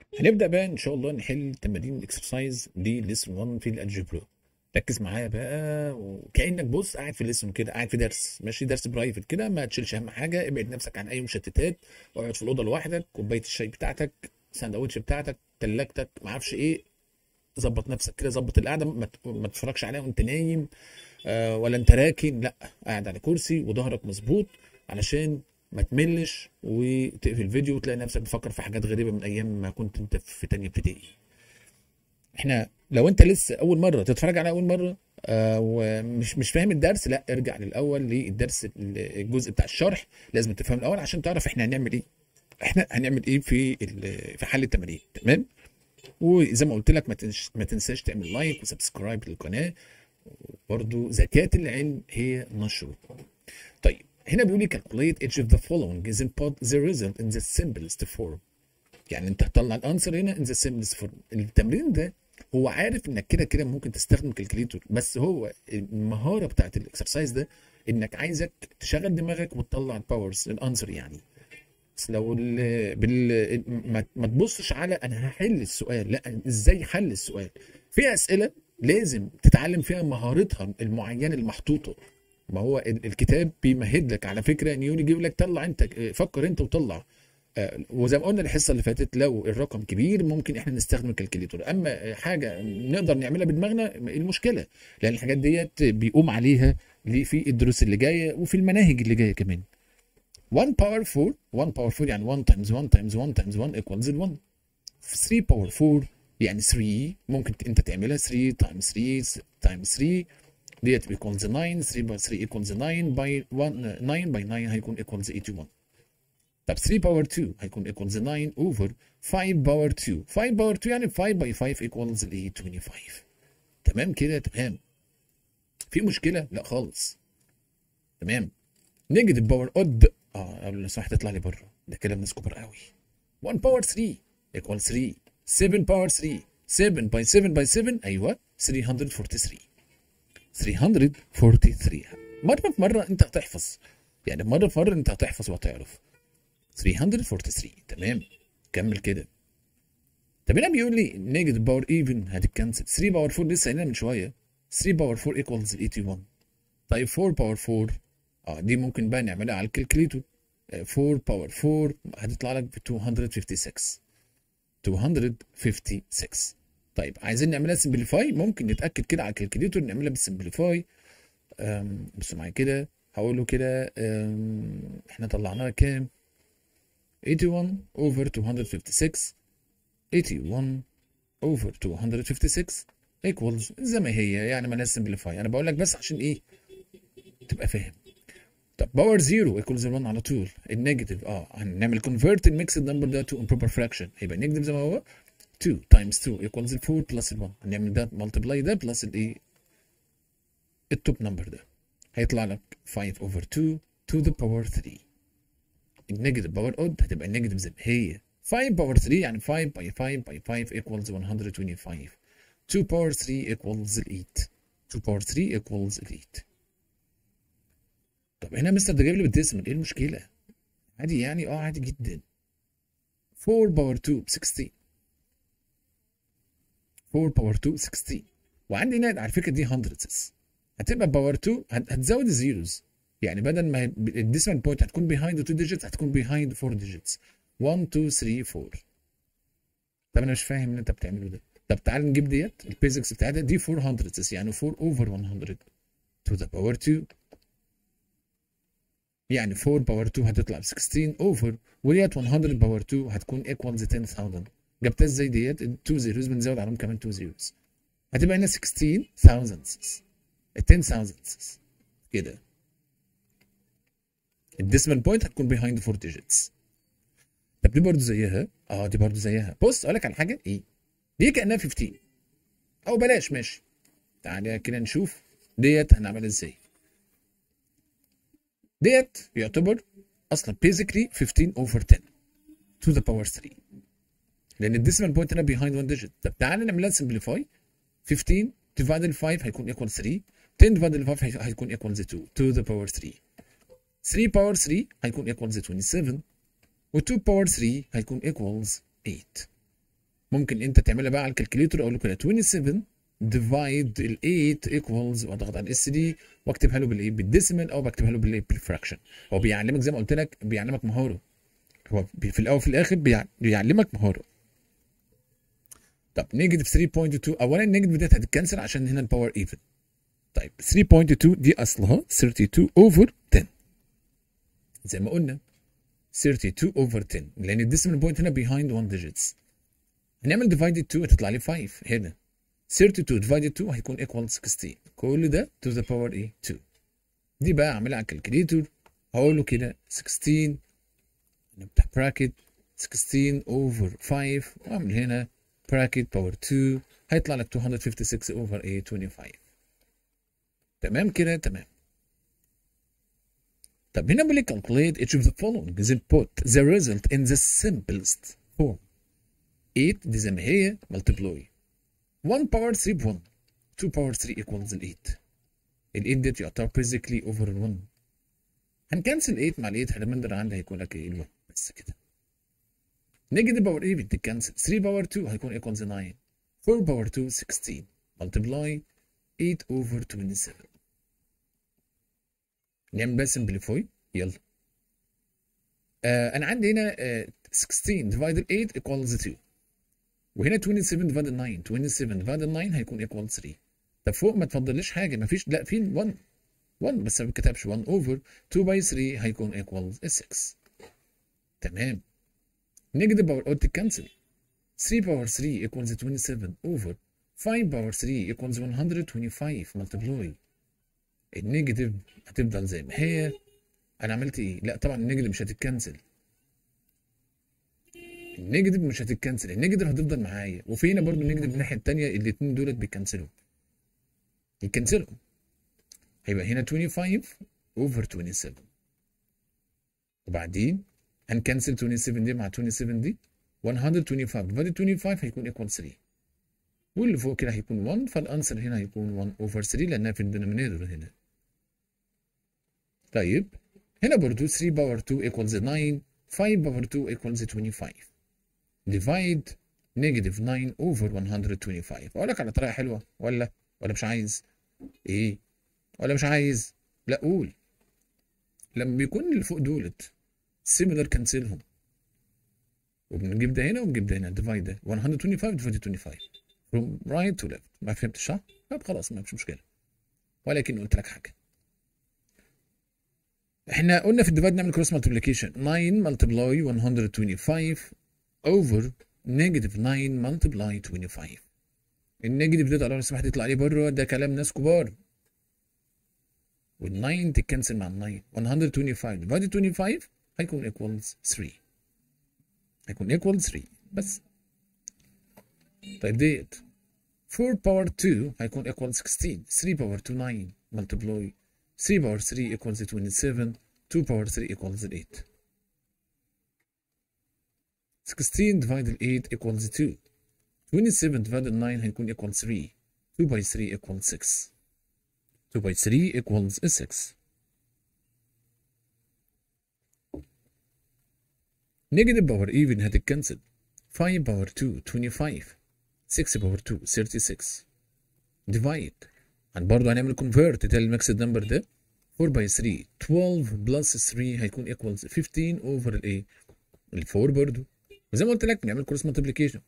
هنبدأ بقى إن شاء الله نحل تمارين الإكسرسايز دي ليسون 1 في الألجبرا ركز معايا بقى وكأنك بص قاعد في ليسون كده قاعد في درس ماشي درس برايفت كده ما تشيلش أهم حاجة ابعد نفسك عن أي مشتتات اقعد في الأوضة لوحدك كوباية الشاي بتاعتك ساندوتش بتاعتك تلاجتك ما اعرفش إيه ظبط نفسك كده ظبط القعدة ما ت- ما تتفرجش عليها وأنت نايم آه ولا أنت راكن لا قاعد على كرسي وظهرك مظبوط علشان ما تملش وتقفل الفيديو وتلاقي نفسك بتفكر في حاجات غريبه من ايام ما كنت انت في تانية ابتدائي احنا لو انت لسه اول مره تتفرج على اول مره آه ومش مش فاهم الدرس لا ارجع للاول للدرس الجزء بتاع الشرح لازم تفهم الاول عشان تعرف احنا هنعمل ايه احنا هنعمل ايه في ال- في حل التمارين تمام وزي ما قلت لك ما تنش- ما تنساش تعمل لايك وسبسكرايب للقناه برضو زكاه العلم هي نشره طيب هنا بيقول لي calculate each of the following is input the result in the simplest form يعني انت هتطلع الانسر هنا in the simplest form التمرين ده هو عارف انك كده كده ممكن تستخدم كالكوليتور بس هو المهاره بتاعت الاكسرسايز ده انك عايزك تشغل دماغك وتطلع الباورز الانسر يعني بس لو ال بال ما, ما تبصش على انا هحل السؤال لا ازاي حل السؤال في اسئله لازم تتعلم فيها مهارتها المعينه المحطوطه ما هو ال- الكتاب بيمهد لك على فكره ان يجي يقول لك طلع انت فكر انت وطلع آه، وزي ما قلنا الحصه اللي فاتت لو الرقم كبير ممكن احنا نستخدم الكالكوليتور اما حاجه نقدر نعملها بدماغنا إيه المشكله لان الحاجات ديت بيقوم عليها اللي في الدروس اللي جايه وفي المناهج اللي جايه كمان 1 باور 4 1 باور 4 يعني 1 تايمز 1 تايمز 1 تايمز 1 ايكوالز 1 3 باور 4 يعني 3 ممكن ت- انت تعملها 3 تايمز 3 تايمز 3 ديت ايكوالز 9 3 باي 3 ايكوالز 9 باي 1 9 باي 9 هيكون ايكوالز 81 طب 3 باور 2 هيكون ايكوالز 9 اوفر 5 باور 2 5 باور 2 يعني 5 باي 5 ايكوالز ايه 25 تمام كده تمام في مشكله لا خالص تمام نيجاتيف باور اود اه قبل ما صح تطلع لي بره ده كده الناس كبر قوي 1 باور 3 ايكوال 3 7 باور 3 7 باي 7 باي 7 ايوه 343 343 مره في مره انت هتحفظ يعني مره في مره انت هتحفظ وهتعرف 343 تمام كمل كده طب هنا بيقول لي نيجاتيف باور ايفن هتتكنسل 3 باور 4 لسه قايلينها من شويه 3 باور 4 ايكوالز 81 طيب 4 باور 4 اه دي ممكن بقى نعملها على الكالكليتور 4 باور 4 هتطلع لك ب 256 256 طيب عايزين نعملها سمبليفاي ممكن نتاكد كده على الكالكليتور نعملها بالسمبليفاي بصوا معايا كده هقول له كده أم، احنا طلعناها كام 81 over 256 81 over 256 equals زي ما هي يعني ما سمبليفاي انا بقول لك بس عشان ايه تبقى فاهم طب باور زيرو ايكوالز 1 على طول النيجاتيف اه هنعمل كونفرت الميكسد نمبر ده تو امبروبر فراكشن هيبقى نيجاتيف زي ما هو 2 تايمز 2 ايكوالز 4 بلس 1 هنعمل ده ملتبلاي ده بلس الايه التوب نمبر ده هيطلع لك 5 اوفر 2 to the power 3 النيجاتيف باور اود هتبقى النيجاتيف زي ما هي 5 باور 3 يعني 5 باي 5 باي 5 equals 125 2 باور 3 equals 8 2 باور 3 equals 8 طب هنا مستر ده جايب لي بالديسمال ايه المشكله؟ عادي يعني اه عادي جدا 4 باور 2 ب 16 4 باور 2 16 وعندي هنا على فكره دي هندردز هتبقى باور 2 هت- هتزود الزيروز يعني بدل ما الديسمال بوينت هتكون بيهايند 2 ديجيتس هتكون بيهايند 4 ديجيتس 1 2 3 4 طب انا مش فاهم اللي انت بتعمله ده طب تعال نجيب ديت البيزكس بتاعتها دي 400 يعني 4 اوفر 100 to the power 2 يعني 4 باور 2 هتطلع ب 16 اوفر وديت 100 باور 2 هتكون ايكوالز 10000 جبتها ازاي ديت 2 زيروز بنزود عليهم كمان 2 زيروز هتبقى هنا 16000 10000 كده الديسمال بوينت هتكون بيهايند 4 ديجيتس طب دي برضه زيها اه دي برضه زيها بص اقول لك على حاجه ايه دي كانها 15 او بلاش ماشي تعالى كده نشوف ديت هنعملها ازاي ديت يعتبر اصلا بيزيكلي 15 اوفر 10 to the power 3 لان الديسمال بوينت هنا behind 1 digit طب تعالى نعملها سمبليفاي 15 divided 5 هيكون ايكوال 3 10 divided 5 هي- هيكون equals 2 to the power 3 3 باور 3 هيكون equals 27 و 2 باور 3 هيكون equals 8 ممكن انت تعملها بقى على الكالكوليتر اقول له كده 27 ديفايد ال 8 ايكوالز واضغط على الاس دي واكتبها له بالايه بالديسيمال او بكتبها له بالايه بالفراكشن هو بيعلمك زي ما قلت لك بيعلمك مهاره هو بي- في الاول وفي الاخر بيع- بيعلمك مهاره طب نيجاتيف 3.2 اولا النيجاتيف ديت هتتكنسل عشان هنا الباور ايفن طيب 3.2 دي اصلها 32 اوفر 10 زي ما قلنا 32 اوفر 10 لان الديسيمال بوينت هنا behind 1 digits هنعمل divided 2 هتطلع لي 5 هنا 32 divided 2 هيكون equal 16 كل ده to the power ايه 2 دي بقى اعملها على الكالكوليتور هقول له كده 16 نفتح براكت 16 over 5 واعمل هنا براكت باور 2 هيطلع لك 256 over ايه 25 تمام كده تمام طب هنا بيقول لك calculate each of the following then put the result in the simplest form 8 دي زي ما هي multiply 1 power 3 ب 1 2 power 3 equals ال 8 ال 8 ديت يعتبر basically over ال 1 هنكنسل 8 مع ال 8 الريمايندر عندي هيكون لك ايه ال 1 بس كده نيجاتيف باور 8 بتتكنسل 3 باور 2 هيكون equals 9 4 باور 2 16 multiply 8 over 27 نعمل بقى simplify يلا آه انا عندي هنا آه 16 divided 8 equals 2 وهنا 27 divided 9 27 divided 9 هيكون equal 3 طب فوق ما تفضلش حاجه ما فيش لا في 1 1 بس ما بيتكتبش 1 over 2 by 3 هيكون equals 6 تمام نيجاتيف باور او تكنسل 3 باور 3 equals 27 over 5 باور 3 equals 125 multiply النيجاتيف هتفضل زي ما هي انا عملت ايه؟ لا طبعا النيجاتيف مش هتتكنسل النيجاتيف مش هتتكنسل النيجاتيف هتفضل معايا وفي هنا برضه النيجاتيف الناحيه الثانيه الاثنين دولت بيكنسلوا يكنسلوا هيبقى هنا 25 over 27 وبعدين هنكنسل 27 دي مع 27 دي 125 divided 25 هيكون equal 3 واللي فوق كده هيكون 1 فالانسر هنا هيكون 1 over 3 لانها في الدينومينيتور هنا طيب هنا برضو 3 باور 2 equals 9 5 باور 2 equals 25 divide negative 9 over 125 اقول لك على طريقه حلوه ولا ولا مش عايز ايه ولا مش عايز لا قول لما بيكون اللي فوق دولت similar كنسلهم وبنجيب ده هنا ونجيب ده هنا divide ده 125 divided 25 from right to left ما فهمتش صح؟ طب خلاص ما فيش مشكله ولكن قلت لك حاجه احنا قلنا في الديفايد نعمل كروس مالتيبليكيشن 9 ملتبلاي 125 اوفر نيجاتيف 9 ملتبلاي 25 النيجاتيف ده لو سمحت يطلع لي بره ده كلام ناس كبار وال9 تتكنسل مع ال9 125 ديفايد 25 هيكون ايكوالز 3 هيكون ايكوال 3 بس طيب ديت 4 باور 2 هيكون ايكوال 16 3 باور 2 9 ملتبلاي 3 باور 3 equals 27 2 باور 3 equals 8 16 divided 8 equals 2 27 divided 9 هيكون equals 3 2 by 3 equals 6 2 by 3 equals 6 negative power even هتتكنسل 5 باور 2 25 6 باور 2 36 divide and برضه هنعمل convert تاني الميكسد نمبر ده 4 by 3 12 بلس 3 هيكون equals 15 over الايه؟ ال 4 برضه وزي ما قلت لك بنعمل كروس مالتيبليكيشن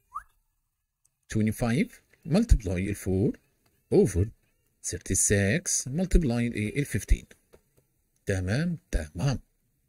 25 multiply ال 4 over 36 multiply الايه؟ ال 15 تمام تمام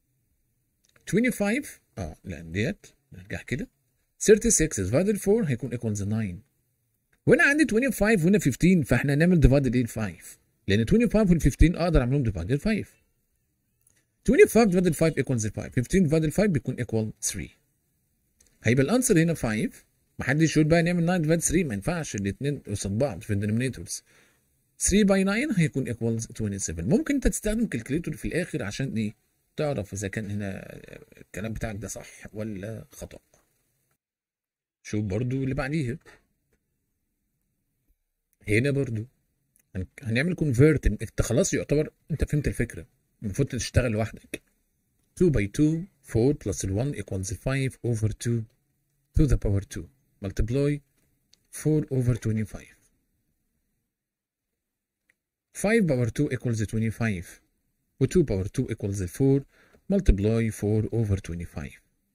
25 اه لا ديت نرجع كده 36 divided 4 هيكون equals 9 وهنا عندي 25 وهنا 15 فاحنا هنعمل ديفايدد ايه 5 لان 25 وال 15 اقدر اعملهم ديفايدد 5 25 ديفايدد 5 ايكوالز 5 15 ديفايدد 5 بيكون ايكوال 3 هيبقى الانسر هنا 5 ما حدش يقول بقى نعمل 9 ديفايد 3 ما ينفعش الاثنين قصاد بعض في الدينومينيتورز 3 باي 9 هيكون ايكوالز 27 ممكن انت تستخدم كالكوليتور في الاخر عشان ايه تعرف اذا كان هنا الكلام بتاعك ده صح ولا خطأ شوف برضو اللي بعديها هنا برضو هن- هنعمل كونفيرت انت خلاص يعتبر انت فهمت الفكره المفروض تشتغل لوحدك 2 by 2 4 plus ال 1 equals 5 over 2 to the power 2 multiply 4 over 25 5 power 2 equals 25 و 2 power 2 equals 4 multiply 4 over 25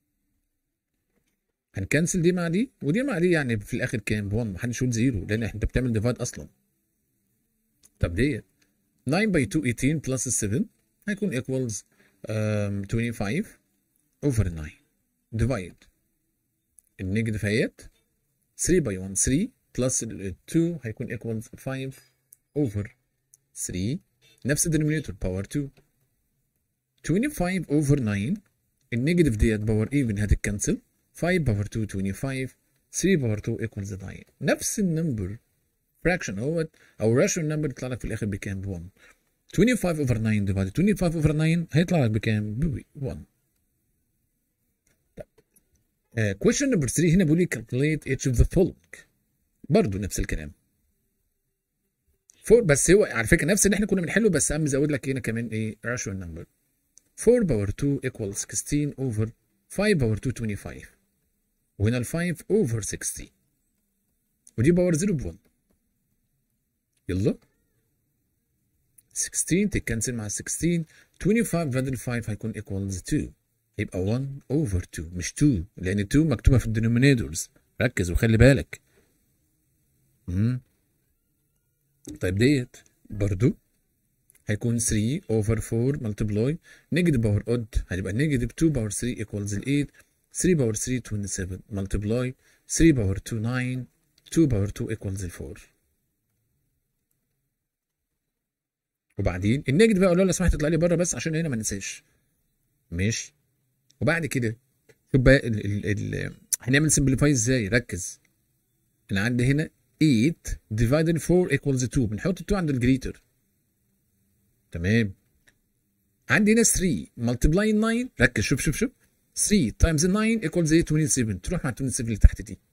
هنكنسل دي مع دي ودي مع دي يعني في الاخر كام ب 1 محدش يقول زيرو لان انت بتعمل ديفايد اصلا طب ديت 9 by 2 18 plus 7 هيكون equals um, 25 over 9 divide النيجاتيف اهيت 3 by 1 3 plus 2 هيكون equals 5 over 3 نفس الدينومينيتور باور 2 25 over 9 النيجاتيف ديت باور ايفن هتتكنسل 5 باور 2 25 3 باور 2 equals 9 نفس النمبر fraction اهوت او راشيو نمبر يطلع لك في الاخر بكام ب 1 25 over 9 divided 25 over 9 هيطلع لك بكام ب 1 Uh, question number 3 هنا بيقول لي calculate each of the following برضه نفس الكلام فور بس هو على فكره نفس اللي احنا كنا بنحله بس قام مزود لك هنا كمان ايه راشيوال نمبر 4 باور 2 equals 16 over 5 باور 2 25 وهنا ال 5 over 60 ودي باور 0 ب 1 يلا 16 تتكنسل مع 16 25 بدل 5 هيكون equals 2 يبقى 1 over 2 مش 2 لان 2 مكتوبه في الدينومينيتورز ركز وخلي بالك امم طيب ديت برضو هيكون 3 over 4 multiply نيجاتيف باور اود هتبقى نيجاتيف 2 باور 3 equals ال 8 3 باور 3 27 multiply 3 باور 2 9 2 باور 2 equals ال 4 وبعدين النيجاتيف بقى لو سمحت تطلع لي بره بس عشان هنا ما ننساش ماشي وبعد كده شوف بقى ال ال ال هنعمل سمبليفاي ازاي ركز انا عندي هنا 8 divided 4 equals 2 بنحط 2 عند الجريتر تمام عندي هنا 3 multiply 9 ركز شوف شوف شوف 3 times 9 equals 8 27 تروح مع 27 اللي تحت دي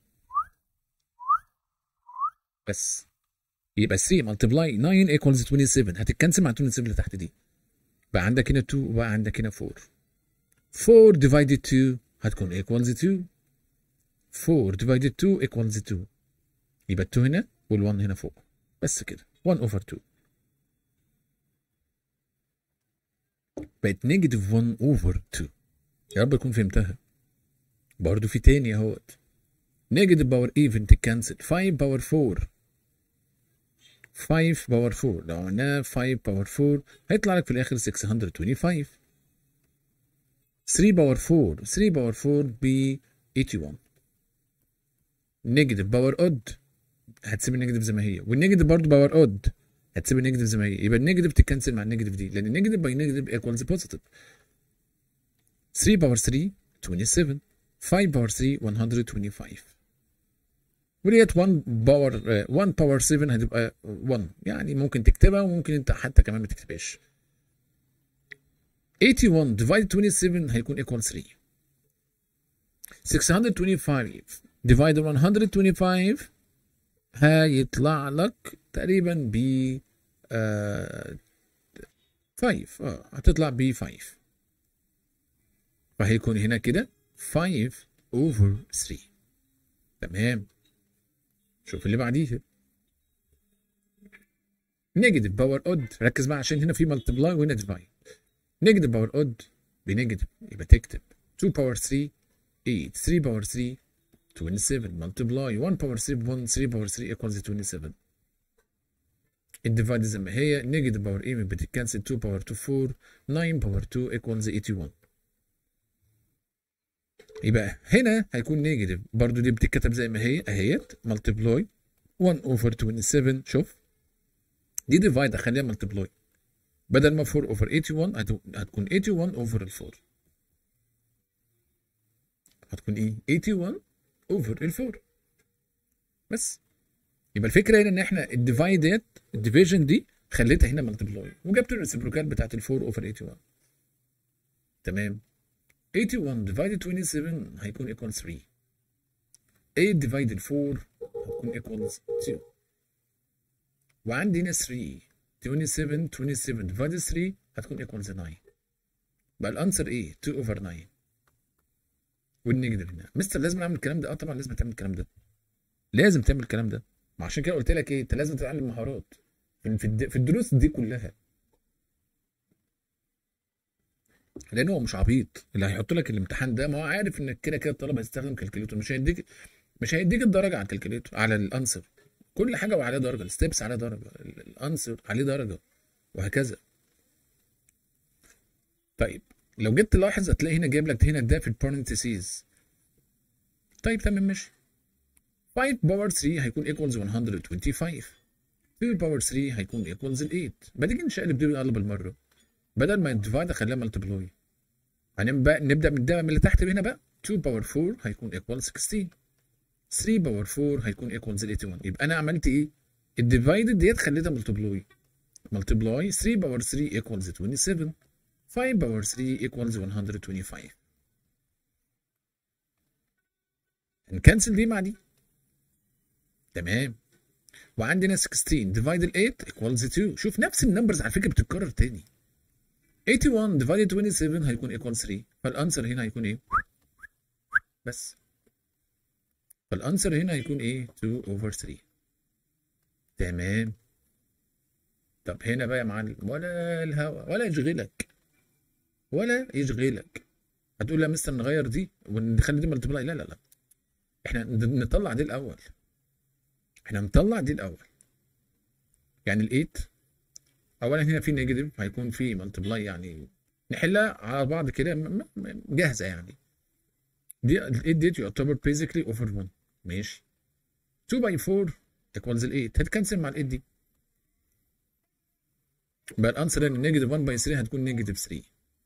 بس يبقى 3 multiply 9 equals 27 هتتكنسل مع 27 اللي تحت دي بقى عندك هنا 2 وبقى عندك هنا 4 4 divided 2 هتكون equals 2 4 divided 2 equals 2 يبقى 2 هنا وال1 هنا فوق بس كده 1 over 2 بقت نيجاتيف 1 over 2 يا رب تكون فهمتها برضه في تاني اهوت نيجاتيف باور ايفن تكنسل 5 باور 4 5 باور 4 لو عملناها 5 باور 4 هيطلع لك في الاخر 625 3 باور 4 3 باور 4 ب 81 نيجاتيف باور اود هتسيب النيجاتيف زي ما هي والنيجاتيف برضه باور اود هتسيب النيجاتيف زي ما هي يبقى النيجاتيف تكنسل مع النيجاتيف دي لان النيجاتيف باي نيجاتيف ايكوالز بوزيتيف 3 باور 3 27 5 باور 3 125 وديت 1 باور 1 باور 7 هتبقى 1 يعني ممكن تكتبها وممكن انت حتى كمان ما تكتبهاش 81 divided 27 هيكون equal 3 625 divided 125 هيطلع لك تقريبا ب 5 اه هتطلع ب 5 فهيكون هنا كده 5 over 3 تمام شوف اللي بعديها نيجاتيف باور اود ركز بقى عشان هنا في ملتبلاي وهنا ديفايد نيجاتيف باور اود بنيجاتيف يبقى تكتب 2 باور 3 8 3 باور 3 27 ملتبلاي 1 باور 3 1 3 باور 3 ايكوالز 27 الديفايد زي ما هي نيجاتيف باور ايفن بتتكنسل 2 باور 2 4 9 باور 2 ايكوالز 81 يبقى هنا هيكون نيجاتيف برضو دي بتتكتب زي ما هي اهيت ملتبلاي 1 اوفر 27 شوف دي ديفايد اخليها ملتبلاي بدل ما 4 اوفر 81 هتكون 81 اوفر ال 4 هتكون ايه 81 اوفر ال 4 بس يبقى الفكره هنا ان احنا الديفايد ديت الديفيجن دي خليتها هنا ملتبلاي وجبت الريسبروكال بتاعت ال 4 اوفر 81 تمام 81 divided 27 هيكون equal 3 8 divided 4 هيكون equals 2 وعندي هنا 3 27 27 divided 3 هتكون equals 9 بقى الانسر ايه 2 over 9 والنيجاتيف هنا مستر لازم اعمل الكلام ده اه طبعا لازم تعمل الكلام ده لازم تعمل الكلام ده ما عشان كده قلت لك ايه انت لازم تتعلم مهارات في في الد- في الدروس دي كلها لان هو مش عبيط اللي هيحط لك الامتحان ده ما هو عارف انك كده كده الطالب هيستخدم كالكوليتور مش هيديك مش هيديك الدرجه على الكالكوليتور على الانسر كل حاجه وعليها درجه الستبس عليها درجه ال- الانسر عليه درجه وهكذا طيب لو جيت تلاحظ هتلاقي هنا جايب لك هنا ده في البارنتيسيز طيب تمام ماشي 5 باور 3 هيكون ايكوالز 125 2 باور 3 هيكون ايكوالز 8 ما تيجي نشقلب دي بالقلب بالمره بدل ما ديفايد اخليها ملتبلاي هنبدا نبدا من ده من اللي تحت هنا بقى 2 باور 4 هيكون ايكوال 16 3 باور 4 هيكون ايكوالز 81 يبقى انا عملت ايه؟ الديفايدد ديت خليتها ملتبلاي ملتبلاي 3 باور 3 ايكوالز 27 5 باور 3 ايكوالز 125 نكنسل دي مع دي تمام وعندنا 16 ديفايد 8 ايكوالز 2 شوف نفس النمبرز على فكره بتتكرر تاني 81 ديفايد 27 هيكون ايكوال 3 فالانسر هنا هيكون ايه؟ بس فالانسر هنا هيكون ايه؟ 2 اوفر 3 تمام طب هنا بقى يا معلم ولا الهوا ولا يشغلك ولا يشغلك هتقول لا مستر نغير دي ونخلي دي ملتبلاي لا لا لا احنا نطلع دي الاول احنا نطلع دي الاول يعني ال8 اولا هنا في نيجاتيف هيكون في ملتبلاي يعني نحلها على بعض كده م- م- جاهزه يعني دي ال8 ديت يعتبر بيزيكلي اوفر 1 ماشي 2 باي 4 ايكوالز ال8 هتكنسل مع ال8 دي بقى الانسر ان نيجاتيف 1 باي 3 هتكون نيجاتيف 3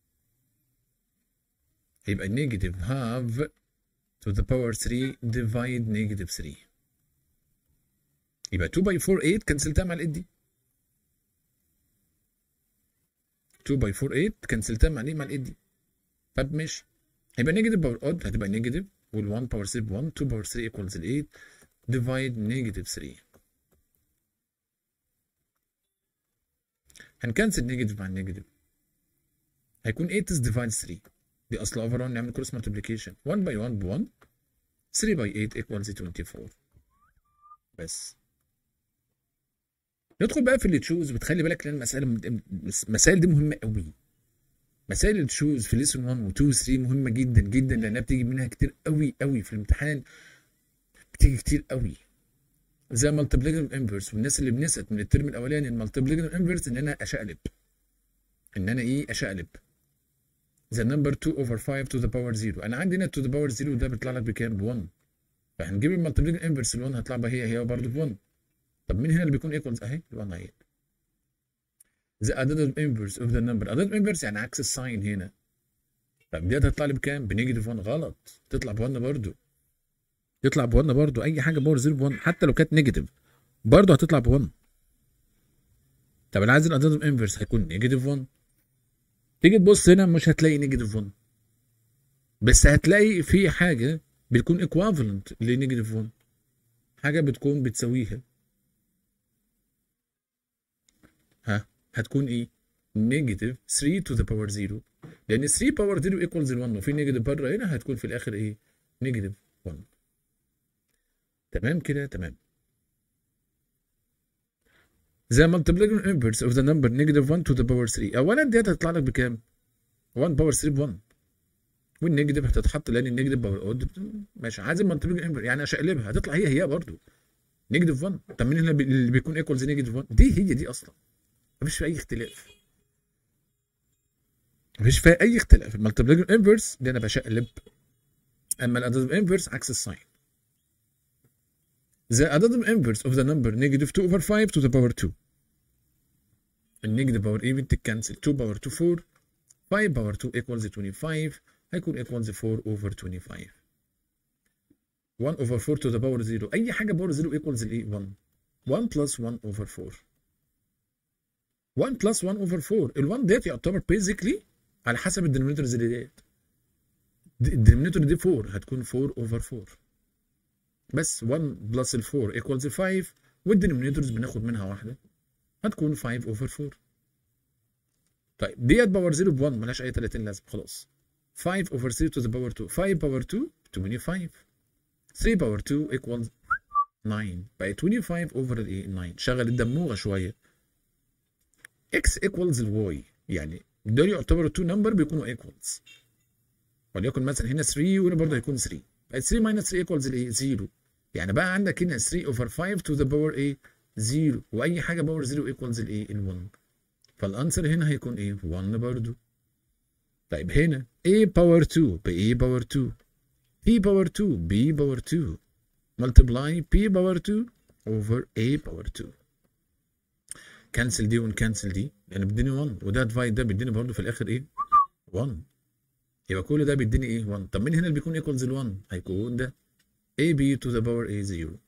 هيبقى نيجاتيف هاف to the power 3 divide negative 3 يبقى 2 باي 4 8 كنسلتها مع ال دي 2 باي 4 8 كنسلتها مع ايه مع ال دي طب ماشي هيبقى نيجاتيف باور اود هتبقى نيجاتيف وال 1 باور 3 1 2 باور 3 ايكوالز ال 8 ديفايد نيجاتيف 3 هنكنسل نيجاتيف مع النيجاتيف هيكون 8 is divide 3 دي اصل اوفر نعمل كروس مالتيبليكيشن 1 باي 1 ب 1 3 باي 8 ايكوالز 24 بس ندخل بقى في اللي تشوز وتخلي بالك لان المساله المسائل دي مهمه قوي مسائل التشوز في ليسون 1 و 2 و 3 مهمه جدا جدا لانها بتيجي منها كتير قوي قوي في الامتحان بتيجي كتير قوي زي مالتيبليكيشن انفرس والناس اللي بنسأل من الترم الاولاني المالتيبليكيشن انفرس ان انا اشقلب ان انا ايه اشقلب the number 2 over 5 to the power 0 انا عندي هنا to the power 0 ده بيطلع لك بكام ب 1 فهنجيب المالتيبليكيشن انفرس ال 1 هتطلع بقى هي هي برضه ب 1 طب مين هنا اللي بيكون ايكوالز اهي ال 1 اهي the additive inverse of the number additive inverse يعني عكس الساين هنا طب دي هتطلع لي بكام بنيجاتيف 1 غلط تطلع ب 1 برضه تطلع ب 1 برضه اي حاجه باور 0 ب 1 حتى لو كانت نيجاتيف برضه هتطلع ب 1 طب انا عايز الاديتيف انفرس هيكون نيجاتيف 1 تيجي تبص هنا مش هتلاقي نيجاتيف 1 بس هتلاقي في حاجه بتكون ايكوافالنت لنيجاتيف 1 حاجه بتكون بتساويها ها هتكون ايه نيجاتيف 3 تو ذا باور 0 لان 3 باور 0 ايكوالز 1 وفي نيجاتيف بره هنا هتكون في الاخر ايه نيجاتيف 1 تمام كده تمام the multiplication inverse of the number negative 1 to the power 3 اولا دي هتطلع لك بكام 1 باور 3 ب 1 والنيجاتيف هتتحط لان النيجاتيف باور اود ماشي عايز المالتيبليكيشن انفرس يعني اشقلبها هتطلع هي هي برضه نيجاتيف 1 طب مين هنا بي- اللي بيكون ايكوالز نيجاتيف 1 دي هي دي اصلا مفيش فيها اي اختلاف مفيش فيها اي اختلاف المالتيبليكيشن انفرس دي انا بشقلب اما الاديتيف انفرس عكس الساين the additive inverse of the number negative 2 over 5 to the power 2 النيجاتيف باور ايه بتتكنسل 2 باور 2 4 5 باور 2 equals 25 هيكون equals 4 over 25 1 over 4 to the power 0 اي حاجه باور 0 equals الايه 1 1 plus 1 over 4 1 plus 1 over 4 ال 1 ديت يعتبر basically على حسب الدينومينيتورز اللي ديت الدينومينيتور دي 4 هتكون 4 over 4 بس 1 بلس ال 4 ايكوالز 5 والدينومينيتورز بناخد منها واحده هتكون 5 اوفر 4 طيب ديت باور 0 ب 1 ملهاش اي 30 لازمه خلاص 5 over 3 to the power 2 5 power 2 25 3 power 2 equals 9 بقى 25 over الايه 9 شغل الدموغه شويه x equals الواي يعني دول يعتبروا 2 نمبر بيكونوا equals وليكن مثلا هنا 3 وهنا برضه هيكون 3 بقى 3 minus 3 equals الايه 0 يعني بقى عندك هنا 3 over 5 to the power ايه 0 واي حاجه باور 0 equals الايه ال 1 فالانسر هنا هيكون ايه 1 برضه طيب هنا a باور 2 ب a باور 2 p باور 2 b باور 2 multiply p باور 2 over a باور 2 كنسل دي ونكنسل دي يعني بيديني 1 وده ديفايد ده بيديني برضه في الاخر ايه 1 يبقى كل ده بيديني ايه 1 طب مين هنا اللي بيكون ايكوالز ال 1 هيكون ده ab to the power a 0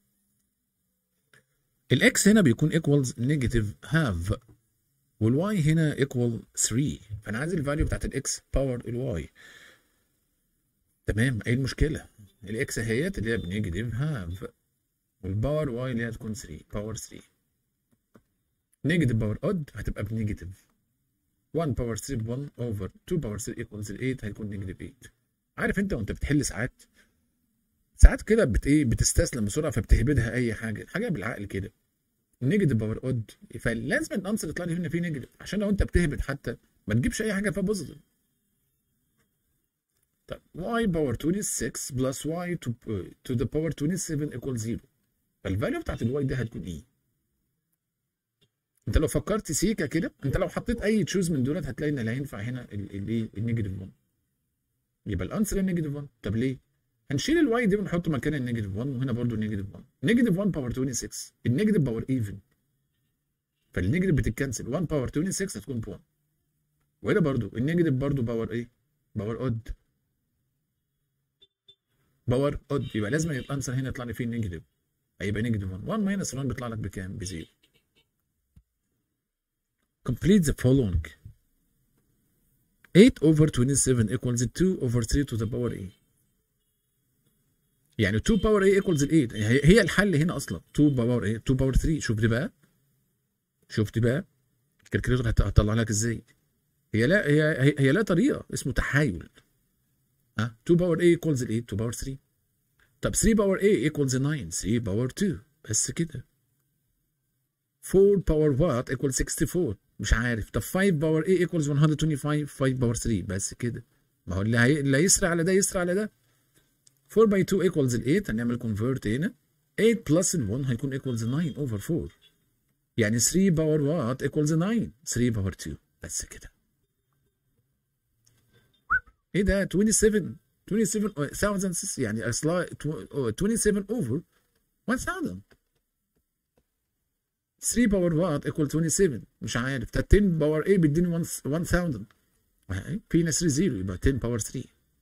الاكس هنا بيكون ايكوالز نيجاتيف هاف والواي هنا ايكوال 3 فانا عايز الفاليو بتاعت الاكس باور الواي تمام ايه المشكله الاكس اهيت اللي هي بنيجاتيف هاف والباور واي اللي هي هتكون 3 باور 3 نيجاتيف باور اود هتبقى بنيجاتيف 1 باور 3 ب 1 اوفر 2 باور 3 ايكوالز 8 هيكون نيجاتيف 8 عارف انت وانت بتحل ساعات ساعات كده بت ايه بتستسلم بسرعه فبتهبدها اي حاجه حاجه بالعقل كده نيجاتيف باور اود فلازم الانسر يطلع لي هنا فيه نيجاتيف عشان لو انت بتهبد حتى ما تجيبش اي حاجه فيها بوزيتيف طيب y باور 26 بلس y to, to the power 27 equals 0 فالفاليو بتاعت الواي ده هتكون ايه؟ انت لو فكرت سيكا كده انت لو حطيت اي تشوز من دولت هتلاقي ان اللي هينفع هنا الايه النيجاتيف 1 يبقى الانسر النيجاتيف 1 طب ليه؟ هنشيل الواي دي ونحط مكان النيجاتيف 1 وهنا برضو النيجاتيف 1 نيجاتيف 1 باور 26 النيجاتيف باور ايفن فالنيجاتيف بتتكنسل 1 باور 26 هتكون ب 1 وهنا برضو النيجاتيف برضو باور ايه؟ باور اود باور اود يبقى لازم الانسر هنا يطلع لي فيه نيجاتيف هيبقى نيجاتيف 1 1 ماينس 1 بيطلع لك بكام؟ بزيرو complete the following 8 over 27 equals 2 over 3 to the power a يعني 2 باور a equals 8 هي هي الحل هنا اصلا 2 باور a 2 باور 3 شوف دي بقى شوف دي بقى الكالكوليتر هتطلع لك ازاي هي لا هي هي, هي لا طريقه اسمه تحايل ها 2 باور a equals 8 2 باور 3 طب 3 باور a equals 9 3 باور 2 بس كده 4 باور وات equals 64 مش عارف طب 5 باور a equals 125 5 باور 3 بس كده ما هو اللي, هي... اللي هيسرع على ده يسرع على ده 4 باي 2 equals ال 8 هنعمل كونفرت هنا 8 بلس ال 1 هيكون equals 9 اوفر 4 يعني 3 باور وات equals 9 3 باور 2 بس كده ايه ده 27 27000 يعني اصلا 27 اوفر 1000 3 باور وات ايكوال 27 مش عارف ده 10 باور ايه بيديني 1000 في ناس 3 0 يبقى 10 باور 3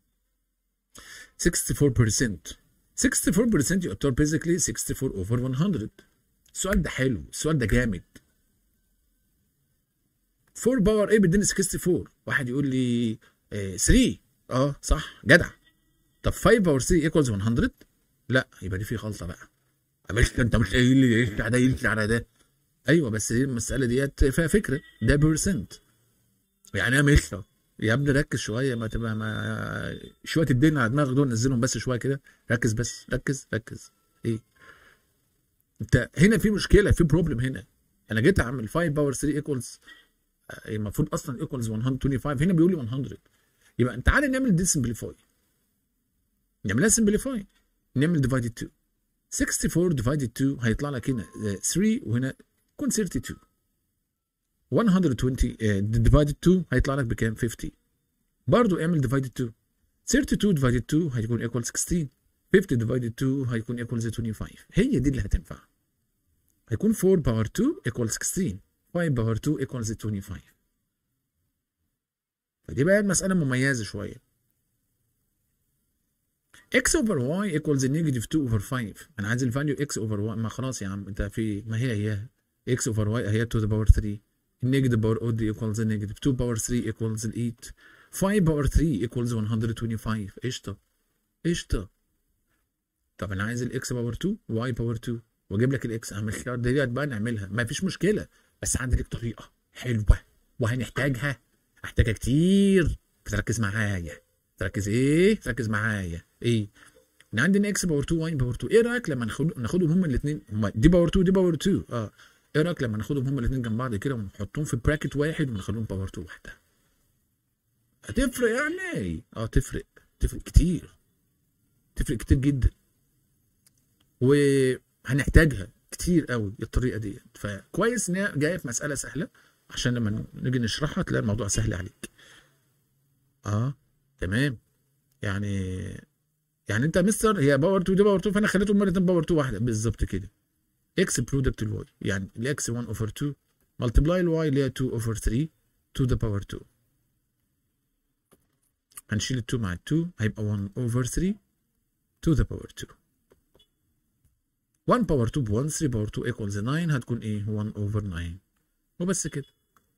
64% 64% يعتبر بيزيكلي 64 اوفر 100 السؤال ده حلو السؤال ده جامد 4 باور ايه بيديني 64 واحد يقول لي 3 اه صح جدع طب 5 باور 3 ايكوالز 100 لا يبقى دي في غلطه بقى مش انت مش قايل لي ايه ده يمشي على ده ايوه بس دي المساله ديت فيها فكره ده بيرسنت يعني انا مش يا ابني ركز شويه ما تبقى ما شويه الدين على دماغك دول نزلهم بس شويه كده ركز بس ركز ركز ايه انت هنا في مشكله في بروبلم هنا انا جيت اعمل 5 باور 3 ايكوالز المفروض اصلا ايكوالز 125 هنا بيقول لي 100 يبقى تعالى نعمل دي سمبليفاي نعملها سمبليفاي نعمل ديفايدد 2 64 ديفايدد 2 هيطلع لك هنا 3 وهنا يكون 32 120 ديفايدد 2 هيطلع لك بكام 50 برضو اعمل ديفايدد 2 32 ديفايدد 2 هيكون ايكوال 16 50 ديفايدد 2 هيكون ايكوال 25 هي دي اللي هتنفع هيكون 4 باور 2 ايكوال 16 5 باور 2 ايكوال 25 فدي بقى المسألة مميزة شوية x over y equals negative 2 over 5 انا عايز الفاليو x over y ما خلاص يا عم انت في ما هي هي x over y هي to the power 3 النيجاتيف باور اود equals negative 2 باور 3 equals 8 5 باور 3 equals 125 قشطة قشطة طب انا عايز الاكس باور 2 y باور 2 واجيب لك الاكس اعمل الخيار ديت بقى نعملها ما فيش مشكلة بس عندي لك طريقة حلوة وهنحتاجها هحتاجها كتير فتركز معايا تركز ايه تركز معايا ايه ان عندنا اكس باور 2 واي باور 2 ايه رايك لما ناخد ناخدهم هما الاثنين هما دي باور 2 دي باور 2 اه ايه رايك لما ناخدهم هما الاثنين جنب بعض كده ونحطهم في براكت واحد ونخليهم باور 2 واحده هتفرق يعني اه تفرق تفرق كتير تفرق كتير جدا وهنحتاجها كتير قوي الطريقه دي فكويس ان هي جايه في مساله سهله عشان لما نيجي نشرحها تلاقي الموضوع سهل عليك اه تمام يعني يعني انت يا مستر هي باور 2 دي باور 2 فانا خليتهم مرتين باور 2 واحده بالظبط كده اكس برودكت الواي يعني الاكس 1 اوفر 2 ملتبلاي الواي اللي هي 2 اوفر 3 2 ذا باور 2 هنشيل ال 2 مع ال 2 هيبقى 1 اوفر 3 2 ذا باور 2 1 باور 2 ب 1 3 باور 2 ايكوالز 9 هتكون ايه 1 اوفر 9 وبس كده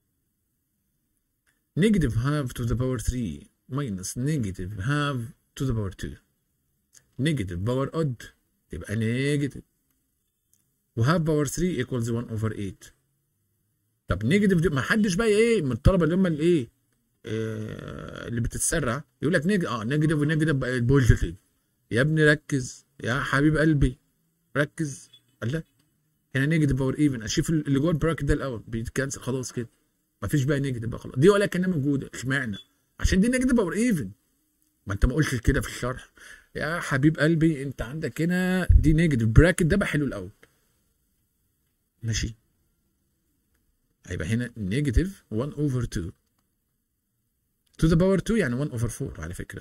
negative half to the power 3 minus negative half to the power 2 negative power odd يبقى negative و half power 3 equals 1 over 8 طب نيجاتيف دي ما حدش بقى ايه من الطلبه اللي هم الايه آه اللي بتتسرع يقول لك نيجاتيف اه نيجاتيف ونيجاتيف بقى بوزيتيف يا ابني ركز يا حبيب قلبي ركز الله هنا نيجاتيف باور ايفن اشوف اللي جوه البراكت ده الاول بيتكنسل خلاص كده مفيش بقى نيجاتيف بقى خلاص دي ولا كانها موجوده اشمعنى عشان دي نيجاتيف باور ايفن ما انت ما قلتش كده في الشرح يا حبيب قلبي انت عندك هنا دي نيجاتيف براكت ده بحله الاول ماشي هيبقى هنا نيجاتيف 1 اوفر 2 to the power 2 يعني 1 اوفر 4 على فكره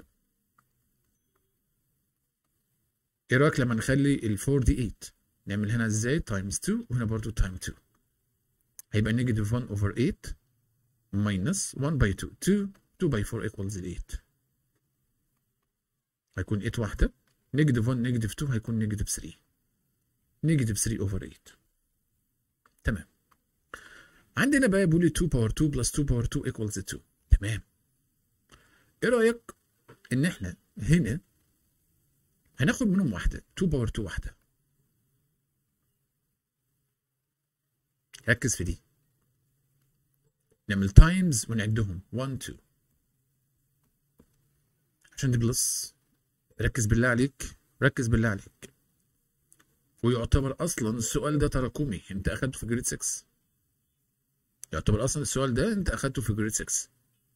ايه رايك لما نخلي ال 4 دي 8 نعمل هنا ازاي تايمز 2 وهنا برضو تايم 2 هيبقى نيجاتيف 1 اوفر 8 minus 1 by 2 2 2 by 4 equals 8 هيكون 8 واحدة نيجاتيف 1 نيجاتيف 2 هيكون نيجاتيف 3 نيجاتيف 3 اوفر 8 تمام عندنا بقى بيقول لي 2 باور 2 بلس 2 باور 2 equals 2 تمام ايه رأيك ان احنا هنا هناخد منهم واحدة 2 باور 2 واحدة ركز في دي نعمل تايمز ونعدهم 1 2 عشان دي بلس ركز بالله عليك ركز بالله عليك ويعتبر اصلا السؤال ده تراكمي انت اخدته في جريد 6 يعتبر اصلا السؤال ده انت اخدته في جريد 6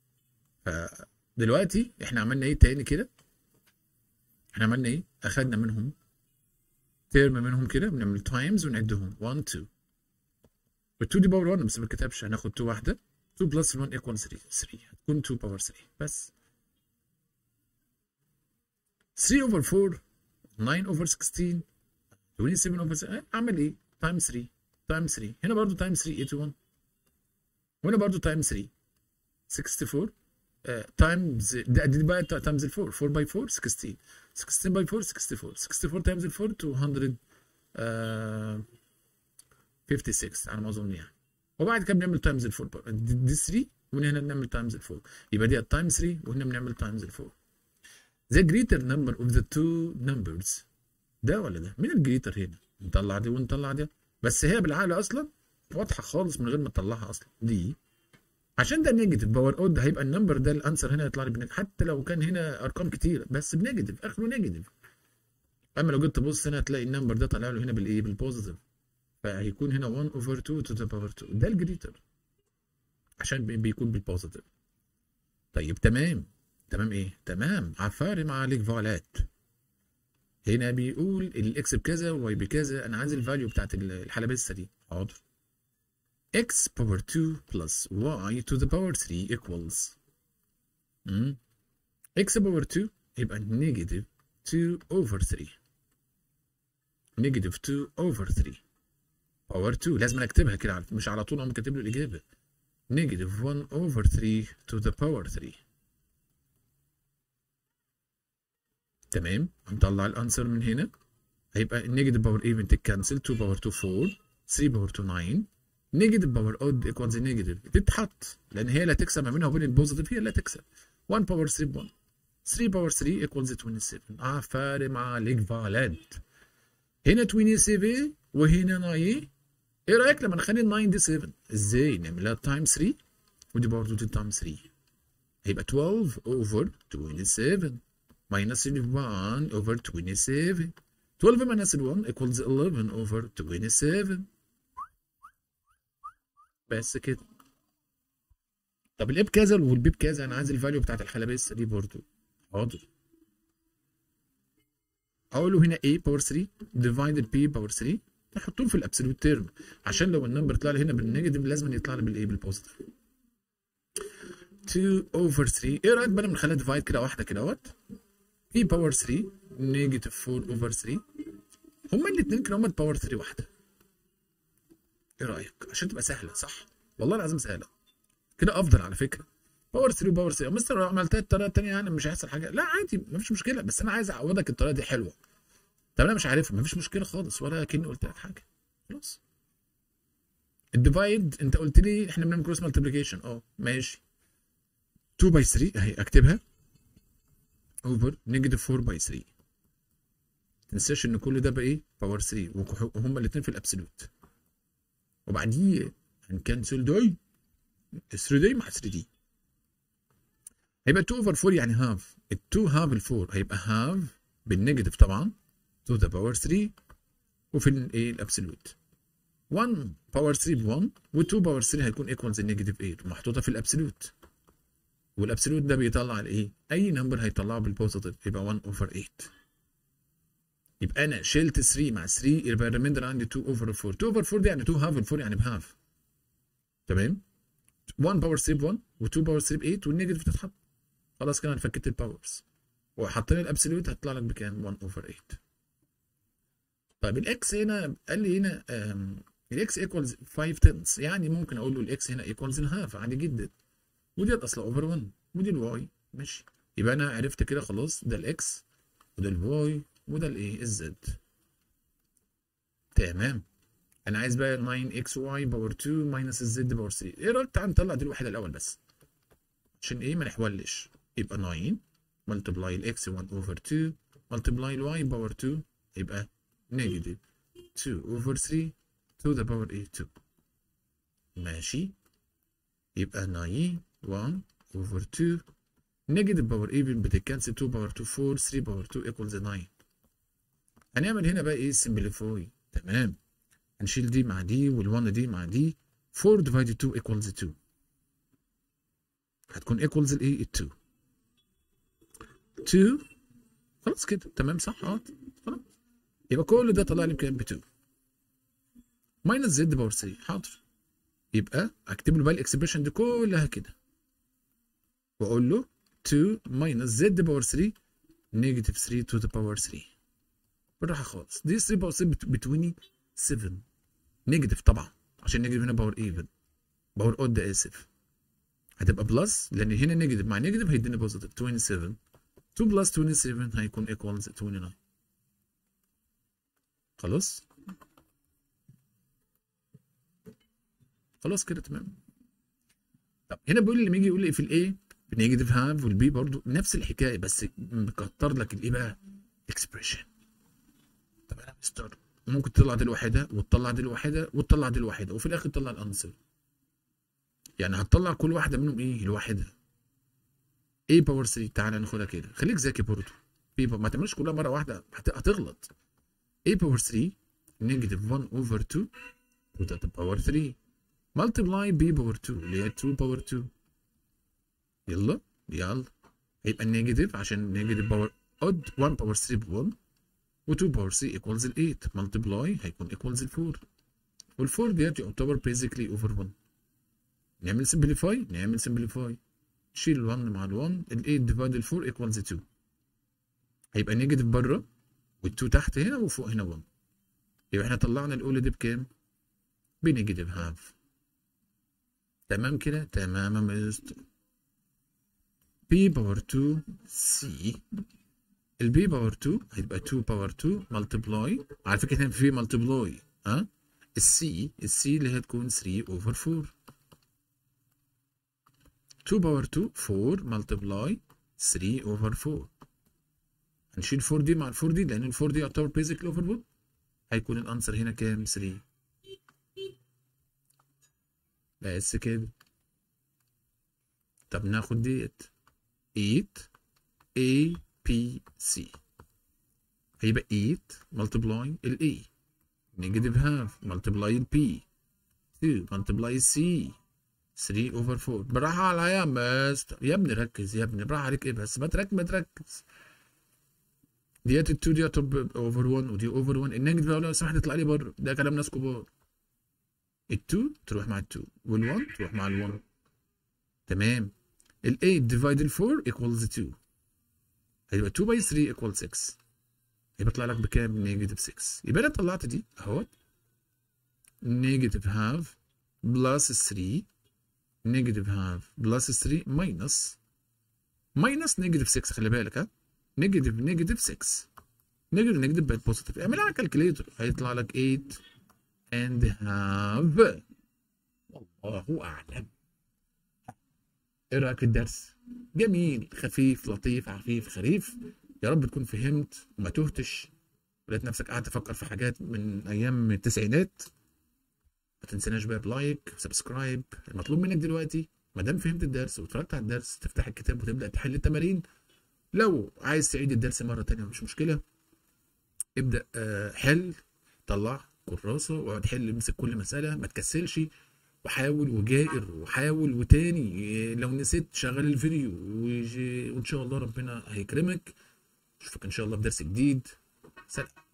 فدلوقتي احنا عملنا ايه تاني كده احنا عملنا ايه اخدنا منهم ترم منهم كده بنعمل تايمز ونعدهم 1 2 وال 2 دي باور 1 بس ما اتكتبش هناخد 2 واحده 2 بلس 1 ايكوال 3 3 هتكون 2 باور 3 بس 3 اوفر 4 9 اوفر 16 27 اوفر 7 اعمل ايه؟ تايم 3 تايم 3 هنا برضو تايم 3 81 وهنا برضو تايم 3 64 تايمز ده دي بقى تايمز 4 4 باي 4 16 16 باي 4 64 64 تايمز 4 200 آه 56 على ما اظن يعني وبعد كده بنعمل تايمز 4 دي 3 ومن هنا بنعمل تايمز 4 يبقى دي تايم 3 وهنا بنعمل تايمز 4 the greater number of the two numbers ده ولا ده؟ مين الجريتر هنا؟ نطلع دي ونطلع دي بس هي بالعقل اصلا واضحه خالص من غير ما تطلعها اصلا دي عشان ده نيجاتيف باور اود هيبقى النمبر ده الانسر هنا يطلع لي بنيجاتيف حتى لو كان هنا ارقام كتير بس بنيجاتيف اخره نيجاتيف اما لو جيت تبص هنا هتلاقي النمبر ده طالع له هنا بالايه؟ بالبوزيتيف فهيكون هنا 1 اوفر 2 تو ذا باور 2 ده الجريتر عشان بيكون بالبوزيتيف طيب تمام تمام ايه؟ تمام عفارم عليك فالات هنا بيقول الاكس بكذا والواي بكذا انا عايز الفاليو بتاعت الحلبسه دي حاضر x power 2 plus y to the power 3 equals مم. x power 2 يبقى negative 2 over 3 negative 2 over 3 power 2 لازم اكتبها كده مش على طول اقوم كاتب له الاجابه negative 1 over 3 to the power 3 تمام هنطلع الانسر من هنا هيبقى النيجاتيف باور ايفن تتكنسل 2 باور 2 4 3 باور 2 9 نيجاتيف باور اود ايكوالز نيجاتيف تتحط لان هي اللي هتكسب ما بينها وبين البوزيتيف هي اللي هتكسب 1 باور 3 ب 1 3 باور 3 ايكوالز 27 اه فارم عليك فالنت هنا 27 وهنا 9 ايه رايك لما نخلي ال 9 دي 7 ازاي نعملها تايم 3 ودي برضه دي تايم 3 هيبقى 12 over 27 minus 1 over 27 12 minus 1 equals 11 over 27 بس كده طب الايه بكذا والبي بكذا انا عايز الفاليو بتاعت الحلبسه دي برضو حاضر اقول له هنا a باور 3 divided b باور 3 احطهم في الابسولوت تيرم عشان لو النمبر طلع لي هنا بالنيجاتيف لازم يطلع لي بالايه بالبوزيتيف 2 over 3 ايه رايك بقى نخليها ديفايد كده واحده كده اهوت b باور 3 نيجاتيف 4 over 3 هما الاثنين كده هما باور 3 واحده ايه رايك عشان تبقى سهله صح والله العظيم سهله كده افضل على فكره باور 3 باور 3 مستر لو عملتها الطريقه الثانيه يعني مش هيحصل حاجه لا عادي مفيش مشكله بس انا عايز اعوضك الطريقه دي حلوه طب انا مش عارفها مفيش مشكله خالص ولا كاني قلت لك حاجه خلاص الديفايد انت قلت لي احنا بنعمل كروس مالتيبليكيشن اه ماشي 2 باي 3 اهي اكتبها اوفر نيجاتيف 4 باي 3 تنساش ان كل ده بقى ايه باور 3 وهما الاثنين في الابسولوت وبعديه هنكنسل دول 3 دي مع 3 دي هيبقى 2 اوفر 4 يعني هاف ال 2 هاف ال 4 هيبقى هاف بالنيجاتيف طبعا to the power 3 وفي الايه الابسولوت 1 باور 3 ب 1 و2 باور 3 هيكون ايكوالز النيجاتيف 8 ومحطوطه في الابسولوت والابسولوت ده بيطلع الايه؟ اي نمبر هيطلعه بالبوزيتيف يبقى 1 اوفر 8 يبقى انا شلت 3 مع 3 يبقى الريميندر عندي 2 اوفر 4 2 اوفر 4 دي يعني 2 هاف ال 4 يعني بهاف تمام 1 باور 3 ب 1 و2 باور 3 ب 8 والنيجاتيف تتحط خلاص كده انا فكيت الباورز وحطينا الابسولوت هتطلع لك بكام 1 اوفر 8 طيب الاكس هنا قال لي هنا الاكس ايكوالز 5 تنس يعني ممكن اقول له الاكس هنا ايكوالز هاف عادي جدا وديت اصلا اوفر 1 ودي الواي ماشي يبقى انا عرفت كده خلاص ده الاكس وده الواي وده الايه الزد تمام انا عايز بقى 9 اكس واي باور 2 ماينس الزد باور 3 ايه رايك تعال نطلع دي الوحده الاول بس عشان ايه ما نحولش يبقى 9 ملتبلاي الاكس 1 اوفر 2 ملتبلاي الواي باور 2 يبقى نيجاتيف 2 اوفر 3 to the power a 2 ماشي يبقى 9 1 over 2 نيجاتيف باور ايفن بتتكنسل 2 باور 2 4 3 باور 2 ايكوالز 9 هنعمل هنا بقى ايه سمبليفاي تمام هنشيل دي مع دي وال1 دي مع دي 4 ديفايدد 2 ايكوالز 2 هتكون ايكوالز الايه 2 2 خلاص كده تمام صح اه خلاص يبقى كل ده طلع لي بكام ب 2 ماينس زد باور 3 حاضر يبقى اكتب له بقى الاكسبريشن دي كلها كده واقول له 2 ماينس زد باور 3 نيجاتيف 3 تو ذا باور 3 بالراحه خالص دي 3 باور 3 ب 27 نيجاتيف طبعا عشان نيجاتيف هنا باور ايفن باور اود اسف هتبقى بلس لان هنا نيجاتيف مع نيجاتيف هيديني بوزيتيف 27 2 بلس 27 هيكون ايكوالز 29 خلاص خلاص كده تمام طب هنا بيقول لي لما يجي يقول لي في الايه نيجاتيف هاف والبي برضو نفس الحكايه بس مكتر لك الايه بقى اكسبريشن طب انا مستر ممكن تطلع دي الواحده وتطلع دي الواحده وتطلع دي الواحده وفي الاخر تطلع الانسر يعني هتطلع كل واحده منهم ايه الواحده ايه باور 3 تعالى ناخدها كده خليك ذكي برضو بي ما تعملش كلها مره واحده هتغلط a باور 3 نيجاتيف 1 اوفر 2 وده باور 3 ملتبلاي b باور 2 اللي هي 2 باور 2 يلا يلا هيبقى النيجاتيف عشان نيجاتيف باور اود 1 باور 3 ب 1 و2 باور 3 ايكوالز ال 8 ملتبلاي هيكون ايكوالز ال 4 وال 4 ديت يعتبر بيزيكلي اوفر 1 نعمل سمبليفاي نعمل سمبليفاي شيل ال 1 مع ال 1 ال 8 ديفايد ال 4 ايكوالز 2 هيبقى نيجاتيف بره وال2 تحت هنا وفوق هنا 1 يبقى احنا طلعنا الاولى دي بكام؟ بنيجاتيف هاف تمام كده؟ تمام يا مستر b باور 2 c البي باور 2 هيبقى 2 باور 2 ملتبلاي على فكره هنا في ملتبلاي ها السي السي اللي هتكون 3 اوفر 4 2 باور 2 4 ملتبلاي 3 اوفر 4 هنشيل 4 دي مع ال 4 دي لان ال 4 دي يعتبر بيزك اوفر 1 هيكون الانسر هنا كام 3 بس كده طب ناخد ديت eat A P C هيبقى eat multiply ال A negative half multiply ال P 2 multiply C 3 over 4 براحة على يا مستر يا ابني ركز يا ابني براحة عليك ايه بس ما تركز ما تركز ديت ال 2 ديت اوفر 1 ودي اوفر 1 النيجاتيف لو سمحت تطلع لي بره ده كلام ناس كبار ال 2 تروح مع ال 2 وال 1 تروح مع ال 1 تمام ال 8 ديفايد ال 4 equals 2 هيبقى 2 باي 3 equals 6 يبقى يطلع لك بكام؟ نيجاتيف 6 يبقى انا طلعت دي اهوت نيجاتيف هاف بلس 3 نيجاتيف هاف بلس 3 ماينس ماينس نيجاتيف 6 خلي بالك ها نيجاتيف نيجاتيف 6 نيجاتيف نيجاتيف بقت بوزيتيف اعملها على الكالكليتر هيطلع لك 8 and half والله اعلم ايه رايك في الدرس؟ جميل خفيف لطيف عفيف خريف يا رب تكون فهمت وما تهتش ولقيت نفسك قاعد تفكر في حاجات من ايام التسعينات ما تنسناش بقى بلايك وسبسكرايب المطلوب منك دلوقتي ما دام فهمت الدرس واتفرجت على الدرس تفتح الكتاب وتبدا تحل التمارين لو عايز تعيد الدرس مره تانية مش مشكله ابدا آه، حل طلع كراسه واقعد حل امسك كل مساله ما تكسلش وحاول وجائر وحاول وتاني إيه، لو نسيت شغل الفيديو وج- وان شاء الله ربنا هيكرمك اشوفك ان شاء الله في درس جديد سلام